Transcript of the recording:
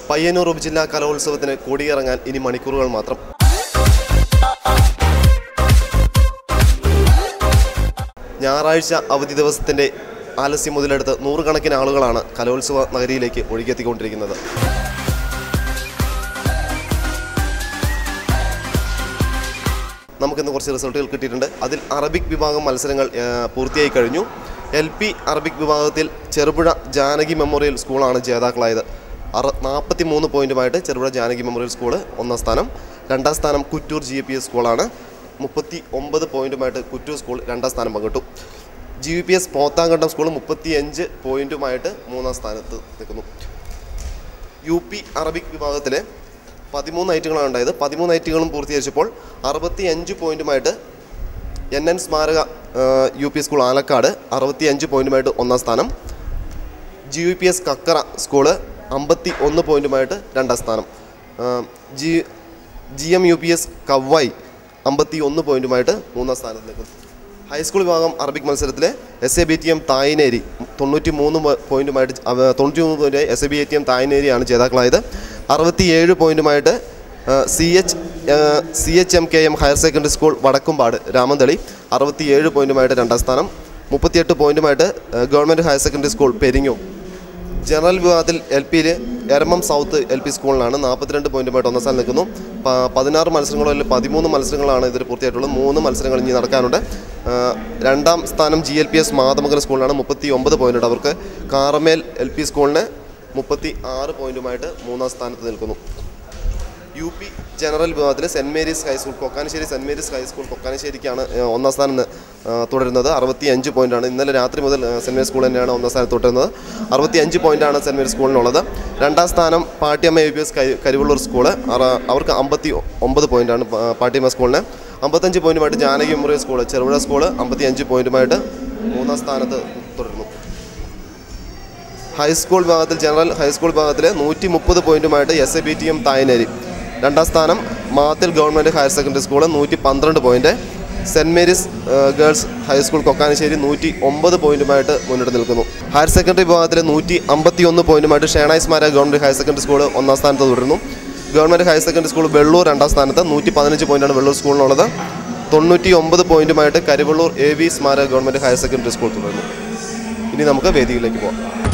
പയ്യന്നൂർ ഉപജില്ലാ കലോത്സവത്തിന് കൊടിയിറങ്ങാൻ ഇനി മണിക്കൂറുകൾ മാത്രം ഞായറാഴ്ച അവധി ദിവസത്തിൻ്റെ ആലസ്യം മുതലെടുത്ത് നൂറുകണക്കിന് ആളുകളാണ് കലോത്സവ നഗരിയിലേക്ക് ഒഴുകിയെത്തിക്കൊണ്ടിരിക്കുന്നത് നമുക്കിന്ന് കുറച്ച് റിസൾട്ടുകൾ കിട്ടിയിട്ടുണ്ട് അതിൽ അറബിക് വിഭാഗം മത്സരങ്ങൾ ആ, പൂർത്തിയായി കഴിഞ്ഞു എൽ പി അറബിക് വിഭാഗത്തിൽ ചെറുപുഴ ജാനകി മെമ്മോറിയൽ സ്കൂളാണ് ജേതാക്കളായത് അറ നാൽപ്പത്തി മൂന്ന് പോയിൻറ്റുമായിട്ട് ചെറുപുഴ ജാനകി മെമ്മോറിയൽ സ്കൂൾ ഒന്നാം സ്ഥാനം രണ്ടാം സ്ഥാനം കുറ്റൂർ ജി പി എസ് സ്കൂളാണ് മുപ്പത്തി ഒമ്പത് പോയിൻറ്റുമായിട്ട് കുറ്റൂർ സ്കൂൾ രണ്ടാം സ്ഥാനം പങ്കിട്ടു G V P S Pothankandam school മുപ്പത്തി അഞ്ച് പോയിൻറ്റുമായിട്ട് മൂന്നാം സ്ഥാനത്ത് നിൽക്കുന്നു യു പി അറബിക് വിഭാഗത്തിലെ പതിമൂന്ന് ഐറ്റങ്ങളാണ് ഉണ്ടായത് പതിമൂന്ന് ഐറ്റങ്ങളും പൂർത്തീകരിച്ചപ്പോൾ അറുപത്തി അഞ്ച് പോയിൻറ്റുമായിട്ട് എൻ എൻ സ്മാരക ആ, യു പി സ്കൂൾ ആലക്കാട് അറുപത്തി അഞ്ച് പോയിൻറ്റുമായിട്ട് ഒന്നാം സ്ഥാനം G U P S Kakkara school അമ്പത്തി ഒന്ന് പോയിൻറ്റുമായിട്ട് രണ്ടാം സ്ഥാനം ആ, G G M U P S Kavvayi അമ്പത്തി ഒന്ന് പോയിൻറ്റുമായിട്ട് മൂന്നാം സ്ഥാനത്ത് നിൽക്കുന്നു ഹൈസ്കൂൾ വിഭാഗം അറബിക് മത്സരത്തിലെ S A B T M Thayineri തൊണ്ണൂറ്റി മൂന്ന് പോയിൻറ്റുമായിട്ട് അവ- തൊണ്ണൂറ്റി മൂന്ന് point S A B T M തായ്നേരിയാണ് ജേതാക്കളായത് അറുപത്തി ഏഴ് പോയിൻറ്റുമായിട്ട് C H C H M K M higher secondary school Vadakkumpad Ramanthali അറുപത്തിയേഴ് പോയിൻറ്റുമായിട്ട് രണ്ടാം സ്ഥാനം മുപ്പത്തിയെട്ട് പോയിൻറ്റുമായിട്ട് government higher secondary school Peringome general വിഭാഗത്തിൽ എൽ പിയിൽ എരമം സൗത്ത് എൽ പി സ്കൂളിലാണ് നാൽപ്പത്തിരണ്ട് പോയിൻറ്റുമായിട്ട് ഒന്നാം സ്ഥാനം നിൽക്കുന്നു പ- പതിനാറ് മത്സരങ്ങളിൽ പതിമൂന്ന് മത്സരങ്ങളാണ് ഇതിൽ പൂർത്തിയായിട്ടുള്ളത് മൂന്ന് മത്സരങ്ങൾ ഇനി നടക്കാനുണ്ട് ആ, രണ്ടാം സ്ഥാനം G L P S Mathamangalam സ്കൂളിലാണ് മുപ്പത്തി ഒമ്പത് പോയിൻ്റ് അവർക്ക് കാറമേൽ എൽ പി സ്കൂളിന് മുപ്പത്തി ആറ് പോയിൻറ്റുമായിട്ട് മൂന്നാം സ്ഥാനത്ത് നിൽക്കുന്നു യു പി ജനറൽ വിഭാഗത്തിൽ saint Mary's high school Kokkanissery saint Mary's high school കൊക്കാനശ്ശേരിക്കാണ് ഏഹ്, ഒന്നാം സ്ഥാനം ന- ആ, തുടരുന്നത് അറുപത്തി അഞ്ച് പോയിൻ്റാണ് ഇന്നലെ രാത്രി മുതൽ ഏഹ്, സെൻറ് മേരീസ് സ്കൂൾ തന്നെയാണ് ഒന്നാം സ്ഥാനത്ത് തുടരുന്നത് അറുപത്തി അഞ്ച് പോയിൻ്റാണ് സെൻറ് മേരീസ് സ്കൂളിനുള്ളത് രണ്ടാം സ്ഥാനം പാട്ടിയമ്മ യു പി എസ് കരി കരിവള്ളൂർ സ്കൂള് അറ- അവർക്ക് അമ്പത്തി ഒമ്പത് പോയിൻ്റാണ് പാ- പാട്ടിയമ്മ സ്കൂളിന് അമ്പത്തഞ്ച് പോയിൻറ്റുമായിട്ട് Janaki memorial school Cherupuzha school അമ്പത്തി അഞ്ച് പോയിൻറ്റുമായിട്ട് മൂന്നാം സ്ഥാനത്ത് തുടരുന്നു ഹൈസ്കൂൾ വിഭാഗത്തിൽ ജനറൽ ഹൈസ്കൂൾ വിഭാഗത്തിൽ നൂറ്റി മുപ്പത് പോയിന്റുമായിട്ട് S A B T M Thayineri രണ്ടാം സ്ഥാനം Mathil government higher secondary school നൂറ്റി പന്ത്രണ്ട് പോയിന്റ് സെൻറ് മേരീസ് ഏഹ്, ഗേൾസ് ഹൈസ്കൂൾ കൊക്കാനശ്ശേരി നൂറ്റി ഒമ്പത് പോയിന്റുമായിട്ട് മുന്നിട്ട് നിൽക്കുന്നു ഹയർ സെക്കൻഡറി വിഭാഗത്തിൽ നൂറ്റി അമ്പത്തി ഒന്ന് പോയിന്റുമായിട്ട് ഷേണായി സ്മാരക ഗവൺമെൻറ് ഹയർ സെക്കൻഡറി സ്കൂൾ ഒന്നാം സ്ഥാനത്ത് തുടരുന്നു government higher secondary school Vellur രണ്ടാം സ്ഥാനത്ത് നൂറ്റി പതിനഞ്ച് പോയിന്റാണ് വെള്ളൂർ സ്കൂളിനുള്ളത് തൊണ്ണൂറ്റി ഒമ്പത് പോയിന്റുമായിട്ട് കരിവള്ളൂർ എ വി സ്മാരക ഗവൺമെൻറ് ഹയർ സെക്കൻഡറി സ്കൂൾ തുടരുന്നു ഇനി നമുക്ക് വേദിയിലേക്ക് പോകാം